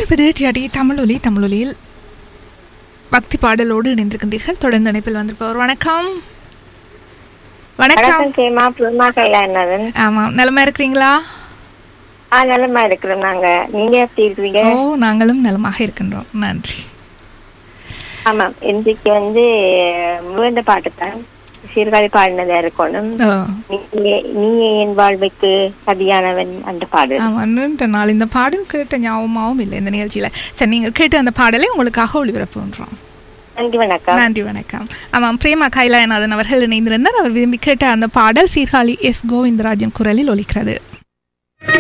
இணைந்திருப்பது டிஆடி தமிழொலி தமிழொலியில் பக்தி பாடலோடு இணைந்திருக்கின்றீர்கள் தொடர்ந்து இணைப்பில் வந்திருப்பவர் வணக்கம் வணக்கம் வணக்கம் கேமா புதுமா கைலாயநாதன் ஆமாம் நலமா இருக்கிறீங்களா ஆ நலமா இருக்கிறோம் நாங்க நீங்க எப்படி இருக்கீங்க ஓ நாங்களும் நலமாக இருக்கின்றோம் நன்றி ஆமாம் இன்றைக்கு வந்து முழுந்த பாட்டு தான் சீர்காழி பாடினதா இருக்கணும் ஓ நீயே நீயே என் வாழ்வுக்கு சதியானவன் அந்த பாடு ஆமாம் நீண்ட நாள் இந்த பாடல் கேட்ட ஞாபகமாகவும் இல்லை இந்த நிகழ்ச்சியில் சரி நீங்கள் கேட்ட அந்த பாடலை உங்களுக்காக ஒளிபரப்புன்றோம் நன்றி வணக்கம் நன்றி வணக்கம் ஆமாம் பிரேமா கைலாயநாதன் அவர்கள் இணைந்திருந்தார் அவர் விரும்பி கேட்ட அந்த பாடல் சீர்காழி எஸ் கோவிந்தராஜன் குரலில் ஒலிக்கிறது